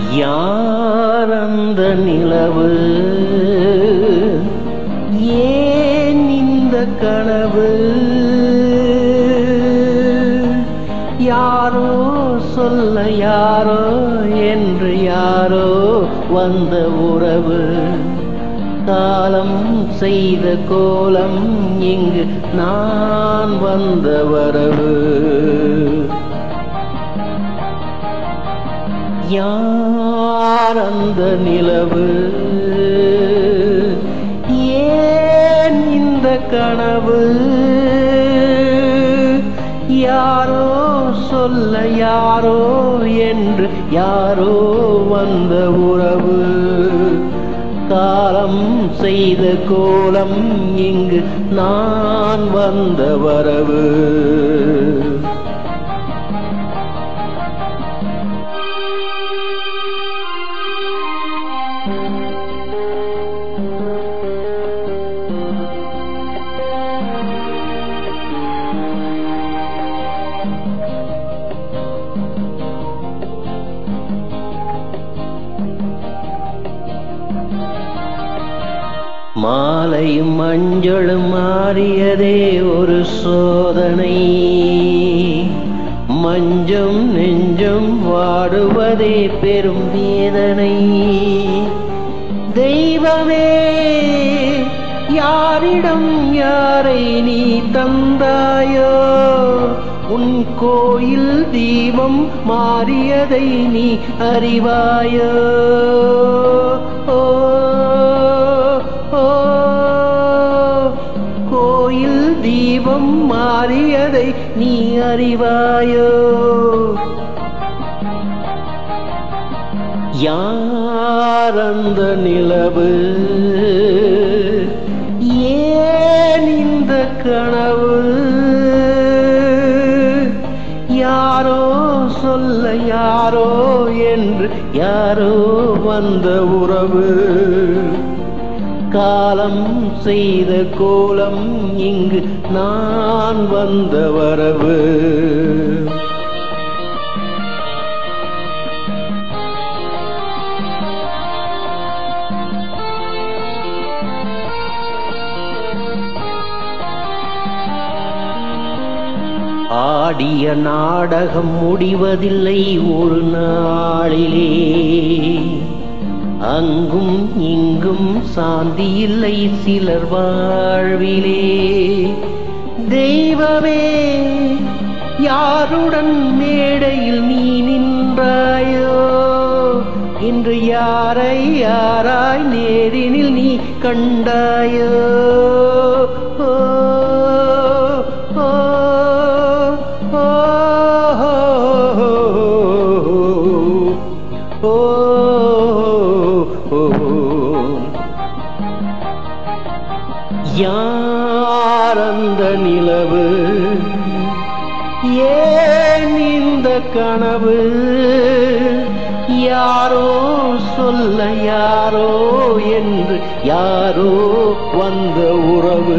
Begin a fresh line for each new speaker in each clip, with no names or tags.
யார் அந்த நிலவு ஏன் இந்த கனவு யாரோ சொல்ல யாரோ என்று யாரோ வந்த உறவு காலம் செய்த கோலம் இங்கு நான் வந்த வரவு யார் அந்த நிலவு ஏன் இந்த கனவு யாரோ சொல்ல யாரோ என்று யாரோ வந்த உறவு காலம் செய்த கோலம் இங்கு நான் வந்த வரவு மாலையும் மஞ்சளும் மாறியதே ஒரு சோதனை மஞ்சம் நெஞ்சம் வாடுவதே பெரும் வேதனை தெய்வமே யாரிடம் யாரை நீ தந்தாயோ உன் கோயில் தீபம் மாறியதை நீ அறிவாயோ ஓ ஓ கோயில் தீபம் மாறியதை நீ அறிவாயோ யார் அந்த நிலவு ஏன் இந்த கனவு யாரோ சொல்ல யாரோ என்று யாரோ வந்த உறவு காலம் செய்த கோலம் இங்கு நான் வந்த வரவு ஆடிய நாடகம் முடிவதில்லை ஒரு நாளிலே அங்கும் இங்கும் சாந்தி இல்லை சிலர் வாழ்விலே தெய்வமே யாருடன் மேடையில் நீ நின்றாயோ இன்று யாரை யாராய் நேரினில் நீ கண்டாயோ ஓ, ஓ, ஓ, ஓ, ஓ. யார் அந்த நிலவு ஏன் இந்த கனவு யாரோ சொல்ல யாரோ என்று யாரோ வந்த உறவு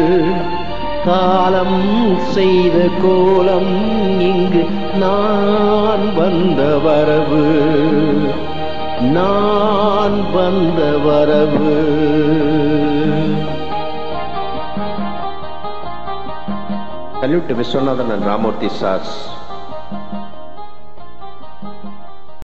காலம் செய்த கோலம் இங்கு நான் வந்த வரவு நான் வந்த வரவு
Salute to Viswanathan and Ramurthy Sars.